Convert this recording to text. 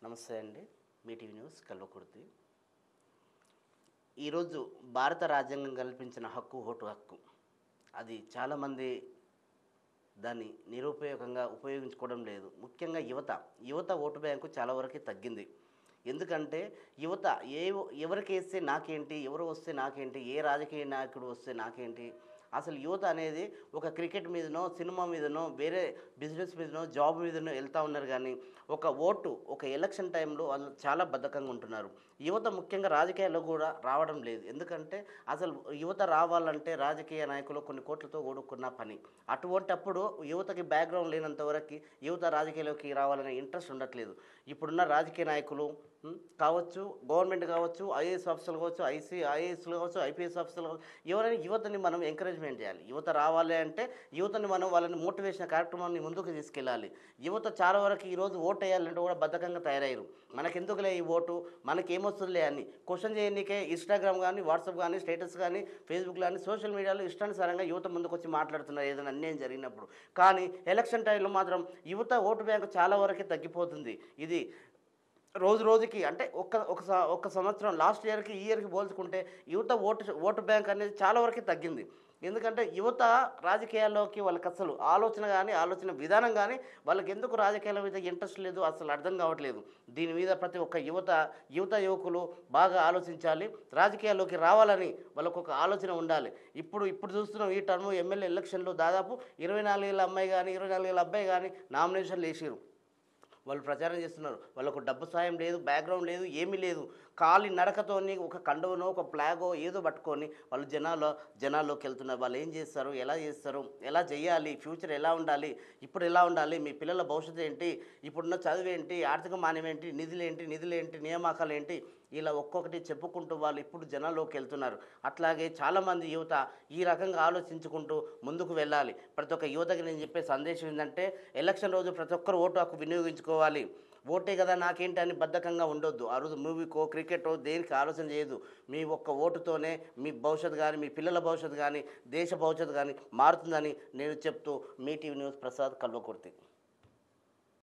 నమస్తే అండి మీ TV news Kalwakurthy ఈరోజు భారత రాజ్యాంగం కల్పించిన హక్కు ఓటు హక్కు అది చాలామంది దాన్ని నిరుపయోగంగా ఉపయోగించుకోవడం లేదు ముఖ్యంగా యువత యువత ఓటు బ్యాంకు చాలా వరకు తగ్గింది ఎందుకంటే యువత ఏ ఎవరికి వేస్తే నాకేంటి ఎవరు వస్తే నాకేంటి ఏ రాజకీయ నాయకుడు వస్తే నాకేంటి అసలు యువత అనేది ఒక క్రికెట్ మీదనో సినిమా మీదనో వేరే బిజినెస్ మీదనో జాబ్ మీదనో వెళ్తూ ఉన్నారు కానీ ఒక ఓటు ఒక ఎలక్షన్ టైంలో వాళ్ళు చాలా బద్ధకంగా ఉంటున్నారు యువత ముఖ్యంగా రాజకీయాల్లో కూడా రావడం లేదు ఎందుకంటే అసలు యువత రావాలంటే రాజకీయ నాయకులు కొన్ని కోట్లతో కూడుకున్న పని అటువంటప్పుడు యువతకి బ్యాక్గ్రౌండ్ లేనంత వరకు యువత రాజకీయాల్లోకి రావాలనే ఇంట్రెస్ట్ ఉండట్లేదు ఇప్పుడున్న రాజకీయ నాయకులు ఉం, కావచ్చు గవర్నమెంట్ కావచ్చు ఐఏఎస్ ఆఫీసర్లు కావచ్చు ఐసీ ఐఏఎస్లు కావచ్చు ఐపీఎస్ ఆఫీసర్లు కావచ్చు ఎవరైనా యువతని మనం ఎంకరేజ్మెంట్ చేయాలి యువత రావాలి అంటే యువతని మనం వాళ్ళని మోటివేషన్ కార్యక్రమాన్ని ముందుకు తీసుకెళ్ళాలి యువత చాలా వరకు ఈరోజు ఓటు వేయాలంటే కూడా బద్ధకంగా తయారయ్యారు మనకెందుకులే ఈ ఓటు మనకి ఏమొస్తుందిలే అని క్వశ్చన్ చేయనీకే ఇన్స్టాగ్రామ్ కానీ వాట్సాప్ కానీ స్టేటస్ కానీ ఫేస్బుక్ కానీ సోషల్ మీడియాలో ఇష్టానుసారంగా యువత ముందుకు వచ్చి మాట్లాడుతున్నారు ఏదైనా అన్యాయం జరిగినప్పుడు కానీ ఎలక్షన్ టైంలో మాత్రం యువత ఓటు బ్యాంకు చాలా వరకు తగ్గిపోతుంది ఇది రోజు రోజుకి అంటే ఒక్క ఒక స- ఒక సంవత్సరం లాస్ట్ ఇయర్కి ఈ ఇయర్కి పోల్చుకుంటే యువత ఓటు ఓటు బ్యాంక్ అనేది చాలా వరకు తగ్గింది ఎందుకంటే యువత రాజకీయాల్లోకి వాళ్ళకి అసలు ఆలోచన కానీ ఆలోచన విధానం కానీ వాళ్ళకి ఎందుకు రాజకీయాల మీద ఇంట్రెస్ట్ లేదు అసలు అర్థం కావట్లేదు దీని మీద ప్రతి ఒక్క యువత యువత యువకులు బాగా ఆలోచించాలి రాజకీయాల్లోకి రావాలని వాళ్ళకు ఒక ఆలోచన ఉండాలి ఇప్పుడు ఇప్పుడు చూస్తున్నాం ఈ టర్మ్ ఎమ్మెల్యే ఎలక్షన్లో దాదాపు ఇరవై నాలుగేళ్ళ అమ్మాయి కానీ ఇరవై నాలుగేళ్ళ అబ్బాయి కానీ నామినేషన్లు వేసారు వాళ్ళు ప్రచారం చేస్తున్నారు వాళ్ళకు డబ్బు సాయం లేదు బ్యాక్గ్రౌండ్ లేదు ఏమీ లేదు కాలి నడకతోని ఒక కండువనో ఒక ఫ్లాగో ఏదో పట్టుకొని వాళ్ళు జనాల్లో జనాల్లోకి వెళ్తున్నారు వాళ్ళు ఏం చేస్తారు ఎలా చేస్తారు ఎలా చేయాలి ఫ్యూచర్ ఎలా ఉండాలి ఇప్పుడు ఎలా ఉండాలి మీ పిల్లల భవిష్యత్తు ఏంటి ఇప్పుడున్న చదువు ఏంటి ఆర్థిక మాన్యం ఏంటి నిధులు ఏంటి నిధులు ఏంటి నియామకాలు ఏంటి ఇలా ఒక్కొక్కటి చెప్పుకుంటూ వాళ్ళు ఇప్పుడు జనాల్లోకి వెళ్తున్నారు అట్లాగే చాలామంది యువత ఈ రకంగా ఆలోచించుకుంటూ ముందుకు వెళ్ళాలి ప్రతి ఒక్క యువతకి నేను చెప్పే సందేశం ఏంటంటే ఎలక్షన్ రోజు ప్రతి ఒక్కరు ఓటు హక్కు వినియోగించుకోవాలి ఓటే కదా నాకేంటి అని బద్ధకంగా ఉండొద్దు ఆ రోజు మూవీకో క్రికెటో దేనికి ఆలోచన చేయదు మీ ఒక్క ఓటుతోనే మీ భవిష్యత్తు కానీ మీ పిల్లల భవిష్యత్తు కానీ దేశ భవిష్యత్తు కానీ మారుతుందని నేను చెప్తూ మీ టీవీ న్యూస్ ప్రసాద్ కల్వకుర్తి